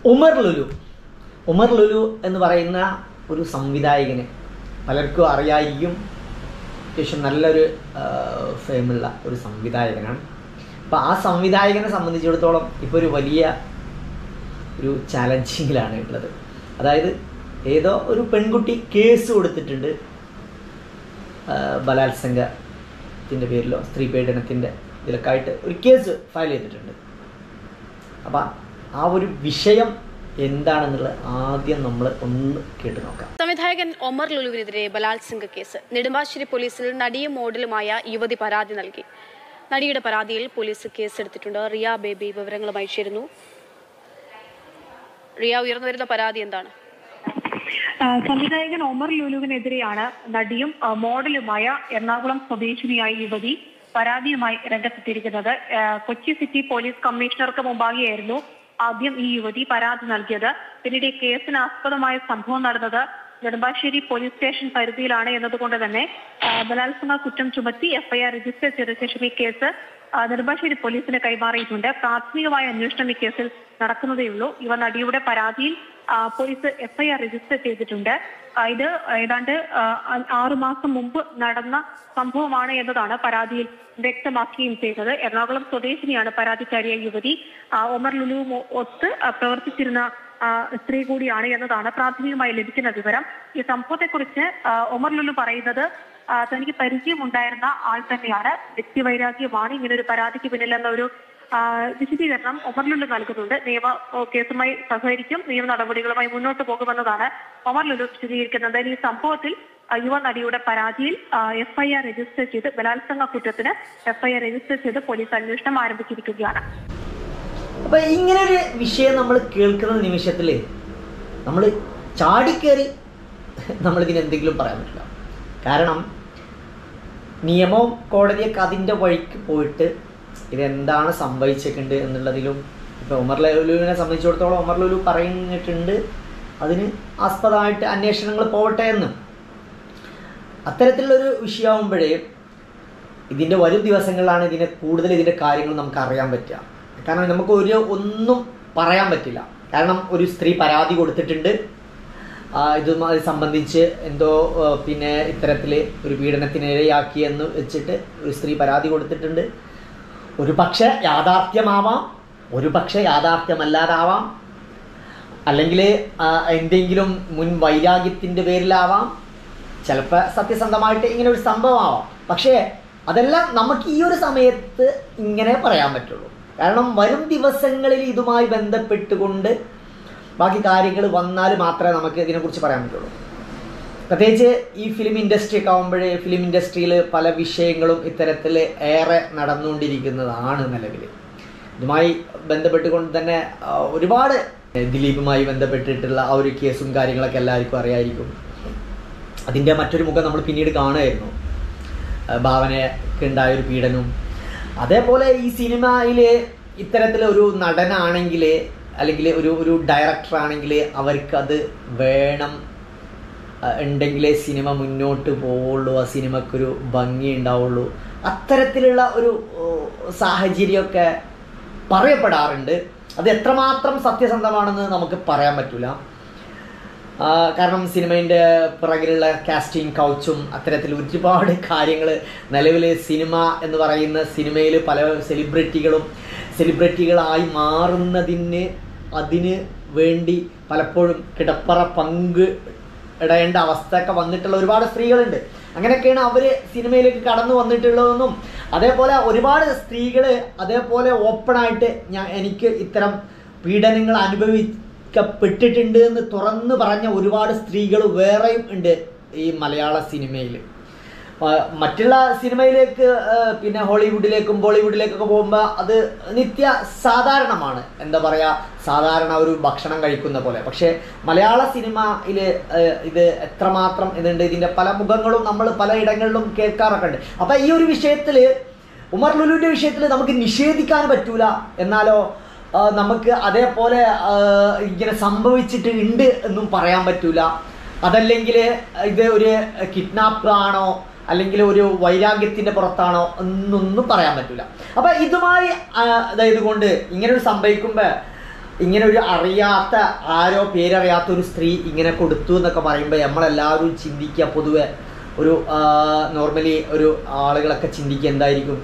ഉമർ ലുലു ഉമർ ലുലു എന്ന് പറയുന്ന ഒരു സംവിധായകന് പലർക്കും അറിയായിരിക്കും അത്യാവശ്യം നല്ലൊരു ഫേമുള്ള ഒരു സംവിധായകനാണ് അപ്പോൾ ആ സംവിധായകനെ സംബന്ധിച്ചിടത്തോളം ഇപ്പോൾ ഒരു വലിയ ഒരു ചാലഞ്ചിങ്ങിലാണ് ഉള്ളത് അതായത് ഏതോ ഒരു പെൺകുട്ടി കേസ് കൊടുത്തിട്ടുണ്ട് ആ, ബലാത്സംഗത്തിൻ്റെ പേരിലോ സ്ത്രീ പീഡനത്തിൻ്റെ ഇതിലൊക്കെ ആയിട്ട് ഒരു കേസ് ഫയൽ ചെയ്തിട്ടുണ്ട് അപ്പം ആ ഒരു വിഷയം എന്താണെന്നുള്ളത് ആദ്യം നമ്മൾ ഒന്ന് കേട്ട് നോക്കാം സംവിധായകൻ ഒമർ ലുലുവിനെതിരെ ബലാത്സംഗ കേസ് നെടുമ്പാശ്ശേരി പോലീസിൽ നടിയും മോഡലുമായ യുവതി പരാതി നൽകി നടിയുടെ പരാതിയിൽ പോലീസ് കേസെടുത്തിട്ടുണ്ട് റിയ ബേബി വിവരങ്ങളുമായി ചേരുന്നു റിയ ഉയർന്നു വരുന്ന പരാതി എന്താണ് ആ, സംവിധായകൻ ഒമർ ലുലുവിനെതിരെയാണ് നടിയും ആ, മോഡലുമായ എറണാകുളം സ്വദേശിനിയായ യുവതി പരാതിയുമായി രംഗത്തെത്തിയിരിക്കുന്നത് ആ, കൊച്ചി സിറ്റി പോലീസ് കമ്മീഷണർക്ക് മുമ്പാകെയായിരുന്നു ആദ്യം ഈ യുവതി പരാതി നൽകിയത് പിന്നീട് ഈ കേസിന് ആസ്പദമായ സംഭവം നടന്നത് നെടുമ്പാശ്ശേരി പോലീസ് സ്റ്റേഷൻ പരിധിയിലാണ് എന്നതുകൊണ്ട് തന്നെ ആ, ബലാത്സംഗ കുറ്റം ചുമത്തി എഫ്ഐആർ രജിസ്റ്റർ ചെയ്ത ശേഷം ഈ കേസ് ആ, നെടുമ്പാശ്ശേരി പോലീസിന് കൈമാറിയിട്ടുണ്ട് പ്രാഥമികമായ അന്വേഷണം ഈ കേസിൽ നടക്കുന്നതേയുള്ളൂ ഇവ നടിയുടെ പരാതിയിൽ ആ, പോലീസ് എഫ്ഐആർ രജിസ്റ്റർ ചെയ്തിട്ടുണ്ട് ആ, ഇത് ഏതാണ്ട് ആ, ആ- ആറുമാസം മുമ്പ് നടന്ന സംഭവമാണ് എന്നതാണ് പരാതിയിൽ വ്യക്തമാക്കുകയും ചെയ്തത് എറണാകുളം സ്വദേശിനിയാണ് പരാതിക്കാരിയായ യുവതി ആ, ഒമർ ലുലു മൊ- ഒത്ത് ആ, പ്രവർത്തിച്ചിരുന്ന ആ, സ്ത്രീ കൂടിയാണ് എന്നതാണ് പ്രാഥമികമായി ലഭിക്കുന്ന വിവരം ഈ സംഭവത്തെക്കുറിച്ച് ആ, ഒമർ ലുലു പറയുന്നത് ആ, തനിക്ക് പരിചയമുണ്ടായിരുന്ന ആൾ തന്നെയാണ് വ്യക്തിവൈരാഗ്യമാണ് ഇങ്ങനെ ഒരു പരാതിക്ക് പിന്നിലെന്ന ഒരു ആ, വിശദീകരണം ഒമർലുലു നൽകുന്നുണ്ട് നിയമ ഓ, കേസുമായി സഹകരിക്കും നിയമ നടപടികളുമായി മുന്നോട്ട് പോകുമെന്നതാണ് ഒമർലുലു വിശദീകരിക്കുന്നത് ഈ സംഭവത്തിൽ ആ, യുവ നടിയുടെ പരാതിയിൽ എഫ്ഐആർ രജിസ്റ്റർ ചെയ്ത് ബലാത്സംഗ കുറ്റത്തിന് എഫ്ഐആർ രജിസ്റ്റർ ചെയ്ത് പോലീസ് അന്വേഷണം ആരംഭിച്ചിരിക്കുകയാണ് അപ്പോൾ ഇങ്ങനെ ഒരു വിഷയം നമ്മൾ കേൾക്കുന്ന നിമിഷത്തിൽ നമ്മൾ ചാടിക്കേറി നമ്മളിതിന് എന്തെങ്കിലും പറയാൻ പറ്റില്ല കാരണം നിയമവും കോടതിയൊക്കെ അതിൻ്റെ വഴിക്ക് പോയിട്ട് ഇതെന്താണ് സംഭവിച്ചിട്ടുണ്ട് എന്നുള്ളതിലും ഇപ്പോൾ ഉമർ ലുലുവിനെ സംബന്ധിച്ചിടത്തോളം ഉമർ ലുലു പറഞ്ഞിട്ടുണ്ട് അതിന് ആസ്പദമായിട്ട് അന്വേഷണങ്ങൾ പോവട്ടെ എന്ന് അത്തരത്തിലുള്ളൊരു വിഷയമാകുമ്പോഴേ ഇതിൻ്റെ വരും ദിവസങ്ങളിലാണ് ഇതിനെ കൂടുതൽ ഇതിൻ്റെ കാര്യങ്ങൾ നമുക്ക് അറിയാൻ പറ്റുക കാരണം നമുക്ക് ഒരു ഒന്നും പറയാൻ പറ്റില്ല കാരണം ഒരു സ്ത്രീ പരാതി കൊടുത്തിട്ടുണ്ട് ആ, ഇതുമായി സംബന്ധിച്ച് എന്തോ ആ, പിന്നെ ഇത്തരത്തിൽ ഒരു പീഡനത്തിനിരയാക്കി എന്ന് വെച്ചിട്ട് ഒരു സ്ത്രീ പരാതി കൊടുത്തിട്ടുണ്ട് ഒരു പക്ഷേ യാഥാർത്ഥ്യമാവാം ഒരു പക്ഷേ യാഥാർത്ഥ്യമല്ലാതാവാം അല്ലെങ്കിൽ എന്തെങ്കിലും മുൻ വൈരാഗ്യത്തിൻ്റെ പേരിലാവാം ചിലപ്പോൾ സത്യസന്ധമായിട്ട് ഇങ്ങനെ ഒരു സംഭവമാവാം പക്ഷേ അതെല്ലാം നമുക്ക് ഈ ഒരു സമയത്ത് ഇങ്ങനെ പറയാൻ പറ്റുള്ളൂ കാരണം വരും ദിവസങ്ങളിൽ ഇതുമായി ബന്ധപ്പെട്ടുകൊണ്ട് ബാക്കി കാര്യങ്ങൾ വന്നാൽ മാത്രമേ നമുക്ക് ഇതിനെക്കുറിച്ച് പറയാൻ പറ്റുള്ളൂ പ്രത്യേകിച്ച് ഈ ഫിലിം ഇൻഡസ്ട്രി ഒക്കെ ആകുമ്പോഴേ ഫിലിം ഇൻഡസ്ട്രിയിൽ പല വിഷയങ്ങളും ഇത്തരത്തിൽ ഏറെ നടന്നുകൊണ്ടിരിക്കുന്നതാണ് നിലവിൽ ഇതുമായി ബന്ധപ്പെട്ടുകൊണ്ട് തന്നെ ആ, ഒരുപാട് ദിലീപുമായി ബന്ധപ്പെട്ടിട്ടുള്ള ആ ഒരു കേസും കാര്യങ്ങളൊക്കെ എല്ലാവർക്കും അറിയായിരിക്കും അതിൻ്റെ മറ്റൊരു മുഖം നമ്മൾ പിന്നീട് കാണുമായിരുന്നു ആ, ഭാവനയ്ക്ക് ഉണ്ടായ ഒരു പീഡനവും അതേപോലെ ഈ സിനിമയിൽ ഇത്തരത്തിൽ ഒരു നടനാണെങ്കിൽ അല്ലെങ്കിൽ ഒരു ഒരു ഡയറക്ടർ ആണെങ്കിൽ അവർക്കത് വേണം ആ, ഉണ്ടെങ്കിലേ സിനിമ മുന്നോട്ട് പോവുള്ളൂ ആ സിനിമക്കൊരു ഭംഗി ഉണ്ടാവുള്ളൂ അത്തരത്തിലുള്ള ഒരു ഓ, സാഹചര്യമൊക്കെ പറയപ്പെടാറുണ്ട് അത് എത്രമാത്രം സത്യസന്ധമാണെന്ന് നമുക്ക് പറയാൻ പറ്റില്ല ആ, കാരണം സിനിമേൻ്റെ പിറകിലുള്ള കാസ്റ്റിംഗ് കൗച്ചും അത്തരത്തിൽ ഒരുപാട് കാര്യങ്ങൾ നിലവിൽ സിനിമ എന്ന് പറയുന്ന സിനിമയിൽ പല സെലിബ്രിറ്റികളും സെലിബ്രിറ്റികളായി മാറുന്നതിന് അതിന് വേണ്ടി പലപ്പോഴും കിടപ്പറ പങ്ക് ഇടേണ്ട അവസ്ഥയൊക്കെ വന്നിട്ടുള്ള ഒരുപാട് സ്ത്രീകളുണ്ട് അങ്ങനെയൊക്കെയാണ് അവർ സിനിമയിലേക്ക് കടന്നു വന്നിട്ടുള്ളതെന്നും അതേപോലെ ഒരുപാട് സ്ത്രീകൾ അതേപോലെ ഓപ്പണായിട്ട് ഞാൻ എനിക്ക് ഇത്തരം പീഡനങ്ങൾ അനുഭവിക്കപ്പെട്ടിട്ടുണ്ട് എന്ന് തുറന്നു പറഞ്ഞ ഒരുപാട് സ്ത്രീകൾ വേറെയും ഉണ്ട് ഈ മലയാള സിനിമയിൽ ആ, മറ്റുള്ള സിനിമയിലേക്ക് ആ, പിന്നെ ഹോളിവുഡിലേക്കും ബോളിവുഡിലേക്കൊക്കെ പോകുമ്പോൾ അത് നിത്യ സാധാരണമാണ് എന്താ പറയുക സാധാരണ ഒരു ഭക്ഷണം കഴിക്കുന്ന പോലെ പക്ഷേ മലയാള സിനിമയിൽ ഇത് എത്രമാത്രം ഇതുണ്ട് ഇതിൻ്റെ പല മുഖങ്ങളും നമ്മൾ പലയിടങ്ങളിലും കേൾക്കാറൊക്കെ ഉണ്ട് അപ്പം ഈ ഒരു വിഷയത്തിൽ ഉമർ ലുലുവിൻ്റെ വിഷയത്തിൽ നമുക്ക് നിഷേധിക്കാൻ പറ്റൂല എന്നാലോ ആ, നമുക്ക് അതേപോലെ ആ, ഇങ്ങനെ സംഭവിച്ചിട്ട് ഉണ്ട് എന്നും പറയാൻ പറ്റൂല അതല്ലെങ്കിൽ ഇത് ഒരു കിഡ്നാപ്പർ ആണോ അല്ലെങ്കിൽ ഒരു വൈരാഗ്യത്തിന്റെ പുറത്താണോ എന്നൊന്നും പറയാൻ പറ്റില്ല അപ്പൊ ഇതുമായി ആ, അതായത് കൊണ്ട് ഇങ്ങനെ ഒരു സംഭവിക്കുമ്പോൾ ഇങ്ങനെ ഒരു അറിയാത്ത ആരോ പേരറിയാത്ത ഒരു സ്ത്രീ ഇങ്ങനെ കൊടുത്തു എന്നൊക്കെ പറയുമ്പോൾ നമ്മളെല്ലാവരും ചിന്തിക്കുക പൊതുവെ ഒരു നോർമലി ഒരു ആളുകളൊക്കെ ചിന്തിക്കുക എന്തായിരിക്കും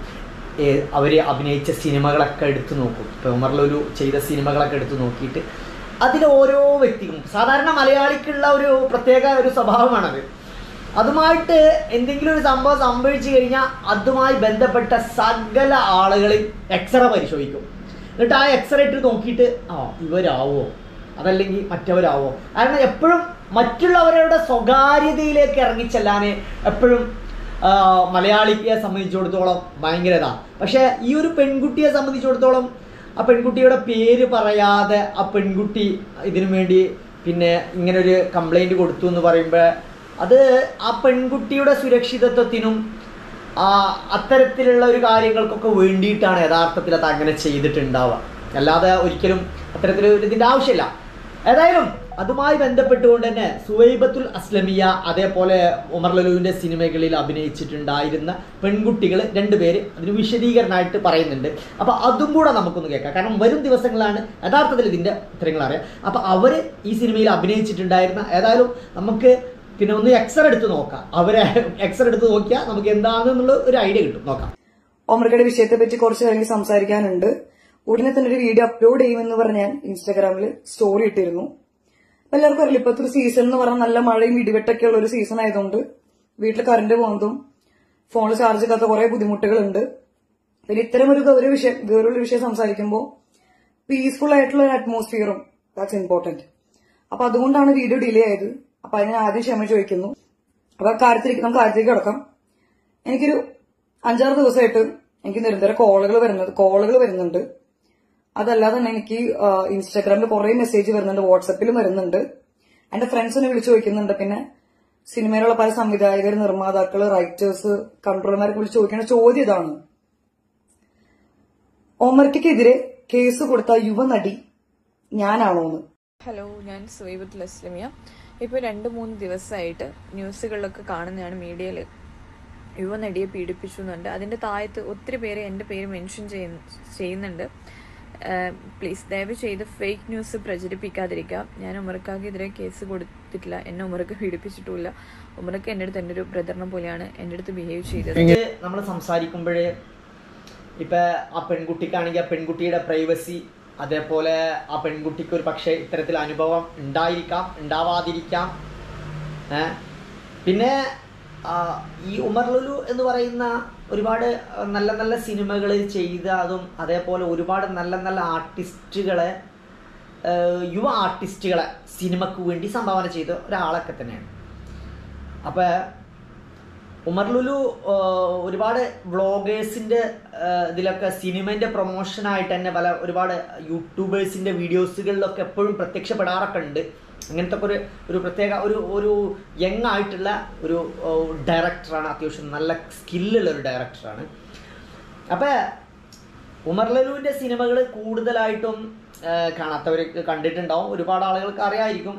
അവർ അഭിനയിച്ച സിനിമകളൊക്കെ എടുത്തു നോക്കും ഇപ്പോൾ ഉമറിലൊരു ചെയ്ത സിനിമകളൊക്കെ എടുത്തു നോക്കിയിട്ട് അതിൽ ഓരോ വ്യക്തിക്കും സാധാരണ മലയാളിക്കുള്ള ഒരു പ്രത്യേക ഒരു സ്വഭാവമാണത് അതുമായിട്ട് എന്തെങ്കിലും ഒരു സംഭവം സംഭവിച്ചു കഴിഞ്ഞാൽ അതുമായി ബന്ധപ്പെട്ട സകല ആളുകളെയും എക്സ്റേ പരിശോധിക്കും എന്നിട്ട് ആ എക്സ്റേ ഇട്ട് നോക്കിയിട്ട് ആ ഇവരാവോ അതല്ലെങ്കിൽ മറ്റവരാവോ കാരണം എപ്പോഴും മറ്റുള്ളവരുടെ സ്വകാര്യതയിലേക്ക് ഇറങ്ങിച്ചെല്ലാൻ എപ്പോഴും ആ, മലയാളിയെ സംബന്ധിച്ചിടത്തോളം ഭയങ്കര ഇതാണ് പക്ഷേ ഈ ഒരു പെൺകുട്ടിയെ സംബന്ധിച്ചിടത്തോളം ആ പെൺകുട്ടിയുടെ പേര് പറയാതെ ആ പെൺകുട്ടി ഇതിനു വേണ്ടി പിന്നെ ഇങ്ങനെ ഒരു കംപ്ലൈൻറ്റ് കൊടുത്തു എന്ന് പറയുമ്പോൾ അത് ആ പെൺകുട്ടിയുടെ സുരക്ഷിതത്വത്തിനും ആ അത്തരത്തിലുള്ള ഒരു കാര്യങ്ങൾക്കൊക്കെ വേണ്ടിയിട്ടാണ് യഥാർത്ഥത്തിൽ അത് അങ്ങനെ ചെയ്തിട്ടുണ്ടാവുക അല്ലാതെ ഒരിക്കലും അത്തരത്തിലൊരു ഇതിൻ്റെ ആവശ്യമില്ല ഏതായാലും അതുമായി ബന്ധപ്പെട്ടുകൊണ്ട് തന്നെ സുവൈബത്തുൽ അസ്ലമിയ അതേപോലെ ഉമർ ലലുവിൻ്റെ സിനിമകളിൽ അഭിനയിച്ചിട്ടുണ്ടായിരുന്ന പെൺകുട്ടികൾ രണ്ടുപേര് അതിന് വിശദീകരണമായിട്ട് പറയുന്നുണ്ട് അപ്പോൾ അതും കൂടെ നമുക്കൊന്ന് കേൾക്കാം കാരണം വരും ദിവസങ്ങളാണ് യഥാർത്ഥത്തിൽ ഇതിൻ്റെ ഉത്തരങ്ങൾ അറിയാം അപ്പോൾ അവർ ഈ സിനിമയിൽ അഭിനയിച്ചിട്ടുണ്ടായിരുന്ന ഏതായാലും നമുക്ക് പിന്നെ ഒന്ന് എക്സർ എടുത്ത് നോക്കാം അവരെ എക്സർ എടുത്ത് നോക്കിയാൽ നമുക്ക് എന്താണെന്നുള്ള ഒരു ഐഡിയ കിട്ടും നോക്കാം ഒമർക്കയുടെ വിഷയത്തെ പറ്റി കുറച്ച് കാര്യങ്ങൾ സംസാരിക്കാനുണ്ട് ഉടനെ തന്നെ ഒരു വീഡിയോ അപ്ലോഡ് ചെയ്യുമെന്ന് പറഞ്ഞ് ഞാൻ ഇൻസ്റ്റാഗ്രാമിൽ സ്റ്റോറി ഇട്ടിരുന്നു അപ്പൊ എല്ലാവർക്കും അറിയില്ല ഇപ്പോഴത്തെ ഒരു സീസൺ എന്ന് പറഞ്ഞാൽ നല്ല മഴയും ഇടിവെട്ടൊക്കെ ഉള്ള ഒരു സീസൺ ആയതുകൊണ്ട് വീട്ടിൽ കറണ്ട് പോകുന്നതും ഫോണിൽ ചാർജ് ഇല്ലാത്ത കുറെ ബുദ്ധിമുട്ടുകളുണ്ട് പിന്നെ ഇത്തരം ഒരു ഗൗരവ വിഷയം ഗൗരവ വിഷയം സംസാരിക്കുമ്പോൾ പീസ്ഫുൾ ആയിട്ടുള്ള ഒരു അറ്റ്മോസ്ഫിയറും ദാറ്റ്സ് ഇമ്പോർട്ടന്റ് അപ്പൊ അതുകൊണ്ടാണ് വീഡിയോ ഡിലേ ആയത് അപ്പൊ അതിന് ആദ്യം ക്ഷമ ചോദിക്കുന്നു അപ്പൊ കാര്യത്തിലേക്ക് നമുക്ക് കാര്യത്തിലേക്ക് കിടക്കാം എനിക്കൊരു അഞ്ചാറ് ദിവസമായിട്ട് എനിക്ക് നിരന്തരം കോളുകൾ വരുന്നത് കോളുകൾ വരുന്നുണ്ട് അതല്ലാതെ തന്നെ എനിക്ക് ഇൻസ്റ്റാഗ്രാമിൽ കുറെ മെസ്സേജ് വരുന്നുണ്ട് വാട്സപ്പിലും വരുന്നുണ്ട് എന്റെ ഫ്രണ്ട്സിനെ വിളിച്ചു ചോദിക്കുന്നുണ്ട് പിന്നെ സിനിമയിലുള്ള പല സംവിധായകർ നിർമ്മാതാക്കള് റൈറ്റേഴ്സ് കൺട്രോളർമാരൊക്കെ വിളിച്ച് ചോദിക്കുന്ന ചോദ്യം ഇതാണ് ഓമർക്കെതിരെ കേസ് കൊടുത്ത യുവനടി ഞാനാണോന്ന് ഹലോ ഞാൻ സുവൈബത്ത് ലസ്ലമിയ ഇപ്പോൾ രണ്ട് മൂന്ന് ദിവസമായിട്ട് ന്യൂസുകളിലൊക്കെ കാണുന്നതാണ് മീഡിയയിൽ യുവനടിയെ പീഡിപ്പിച്ചു എന്നുണ്ട് അതിൻ്റെ താഴത്ത് ഒത്തിരി പേര് എൻ്റെ പേര് മെൻഷൻ ചെയ്യുന്ന ചെയ്യുന്നുണ്ട് പ്ലീസ് ദയവ് ചെയ്ത് ഫേക്ക് ന്യൂസ് പ്രചരിപ്പിക്കാതിരിക്കുക ഞാൻ ഉമർക്കാക്കെതിരെ കേസ് കൊടുത്തിട്ടില്ല എന്നെ ഉമർക്ക് പീഡിപ്പിച്ചിട്ടുമില്ല ഉമർക്ക് എൻ്റെ അടുത്ത് എൻ്റെ ഒരു ബ്രദറിനെ പോലെയാണ് എൻ്റെ അടുത്ത് ബിഹേവ് ചെയ്തത് നമ്മൾ സംസാരിക്കുമ്പോഴേ ഇപ്പൊ ആ പെൺകുട്ടിക്കാണെങ്കിൽ ആ പെൺകുട്ടിയുടെ പ്രൈവസി അതേപോലെ ആ പെൺകുട്ടിക്ക് ഒരു പക്ഷേ ഇത്തരത്തിൽ അനുഭവം ഉണ്ടായിരിക്കാം ഉണ്ടാവാതിരിക്കാം ഏ? പിന്നെ ആ, ഈ ഉമർ ലുലു എന്ന് പറയുന്ന ഒരുപാട് നല്ല നല്ല സിനിമകൾ ചെയ്ത അതും അതേപോലെ ഒരുപാട് നല്ല നല്ല ആർട്ടിസ്റ്റുകളെ ഏഹ്, യുവ ആർട്ടിസ്റ്റുകളെ സിനിമക്ക് വേണ്ടി സംഭാവന ചെയ്ത ഒരാളൊക്കെ തന്നെയാണ് അപ്പോൾ ഉമർ ലുലു ആഹ്, ഒരുപാട് വ്ളോഗേഴ്സിൻ്റെ ഇതിലൊക്കെ സിനിമൻ്റെ പ്രൊമോഷനായിട്ട് തന്നെ പല ഒരുപാട് യൂട്യൂബേഴ്സിൻ്റെ വീഡിയോസുകളിലൊക്കെ എപ്പോഴും പ്രത്യക്ഷപ്പെടാറൊക്കെ ഉണ്ട് അങ്ങനത്തെ ഒക്കെ ഒരു ഒരു പ്രത്യേക ഒരു ഒരു യങ് ആയിട്ടുള്ള ഒരു ഡയറക്ടറാണ് അത്യാവശ്യം നല്ല സ്കില്ലുള്ള ഒരു ഡയറക്ടറാണ് അപ്പോൾ ഉമർ ലലുവിൻ്റെ സിനിമകൾ കൂടുതലായിട്ടും കാണാത്തവർ കണ്ടിട്ടുണ്ടാവും ഒരുപാട് ആളുകൾക്ക് അറിയാമായിരിക്കും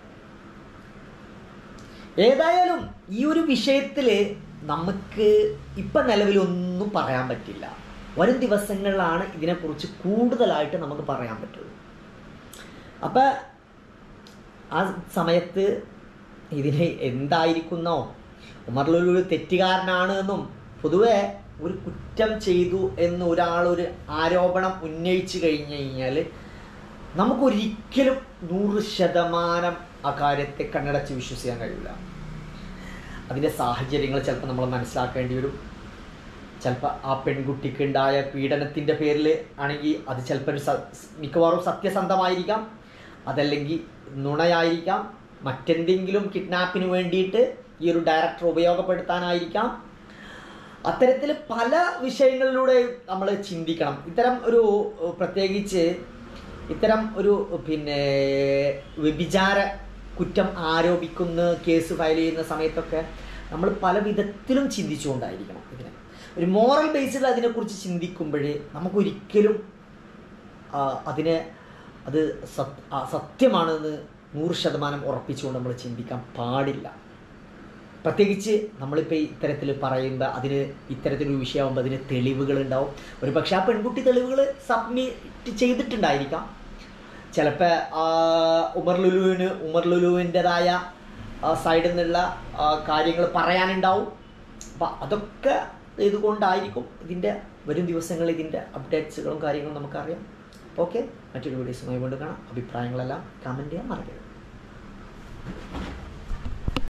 ഏതായാലും ഈ ഒരു വിഷയത്തിൽ നമുക്ക് ഇപ്പം നിലവിലൊന്നും പറയാൻ പറ്റില്ല വരും ദിവസങ്ങളിലാണ് ഇതിനെക്കുറിച്ച് കൂടുതലായിട്ട് നമുക്ക് പറയാൻ പറ്റുള്ളൂ അപ്പം ആ സമയത്ത് ഇതിന് എന്തായിരിക്കുന്നോ ഉമർ ലുലു ഒരു തെറ്റുകാരനാണ് എന്നും പൊതുവെ ഒരു കുറ്റം ചെയ്തു എന്ന് ഒരാൾ ഒരു ആരോപണം ഉന്നയിച്ചു കഴിഞ്ഞു കഴിഞ്ഞാൽ നമുക്കൊരിക്കലും നൂറ് ശതമാനം ആ കാര്യത്തെ കണ്ണടച്ച് വിശ്വസിക്കാൻ കഴിയില്ല അതിൻ്റെ സാഹചര്യങ്ങൾ ചിലപ്പോൾ നമ്മൾ മനസ്സിലാക്കേണ്ടി വരും ചിലപ്പോൾ ആ പെൺകുട്ടിക്ക് ഉണ്ടായ പീഡനത്തിൻ്റെ പേരിൽ ആണെങ്കിൽ അത് ചിലപ്പോൾ ഒരു സ- മിക്കവാറും സത്യസന്ധമായിരിക്കാം അതല്ലെങ്കിൽ നുണയായിരിക്കാം മറ്റെന്തെങ്കിലും കിഡ്നാപ്പിന് വേണ്ടിയിട്ട് ഈ ഒരു ഡയറക്ടർ ഉപയോഗപ്പെടുത്താനായിരിക്കാം അത്തരത്തിൽ പല വിഷയങ്ങളിലൂടെ നമ്മൾ ചിന്തിക്കണം ഇത്തരം ഒരു ഏഹ്, പ്രത്യേകിച്ച് ഇത്തരം ഒരു പിന്നെ വ്യഭിചാര കുറ്റം ആരോപിക്കുന്ന കേസ് ഫയൽ ചെയ്യുന്ന സമയത്തൊക്കെ നമ്മൾ പല വിധത്തിലും ചിന്തിച്ചുകൊണ്ടായിരിക്കണം ഇതിനെ ഒരു മോറൽ ബേസിൽ അതിനെക്കുറിച്ച് ചിന്തിക്കുമ്പോഴേ നമുക്കൊരിക്കലും ആ, അതിനെ അത് സത് ആ, സത്യമാണെന്ന് നൂറ് ശതമാനം ഉറപ്പിച്ചുകൊണ്ട് നമ്മൾ ചിന്തിക്കാൻ പാടില്ല പ്രത്യേകിച്ച് നമ്മളിപ്പോൾ ഇത്തരത്തിൽ പറയുമ്പോൾ അതിന് ഇത്തരത്തിലൊരു വിഷയമാകുമ്പോൾ അതിന് തെളിവുകൾ ഉണ്ടാവും ഒരു പക്ഷേ ആ പെൺകുട്ടി തെളിവുകൾ സബ്മിറ്റ് ചെയ്തിട്ടുണ്ടായിരിക്കാം ചിലപ്പോൾ ഉമർ ലുലുവിന് ഉമർ ലുലുവിൻ്റെതായ സൈഡിൽ നിന്നുള്ള കാര്യങ്ങൾ പറയാനുണ്ടാവും അപ്പം അതൊക്കെ ഇതുകൊണ്ടായിരിക്കും ഇതിൻ്റെ വരും ദിവസങ്ങളിൽ ഇതിൻ്റെ അപ്ഡേറ്റ്സുകളും കാര്യങ്ങളും നമുക്കറിയാം ഓക്കെ മറ്റൊരു വീഡിയോസുമായി കൊണ്ട് കാണാം അഭിപ്രായങ്ങളെല്ലാം കമൻറ്റ് ചെയ്യാൻ മറക്കരുത്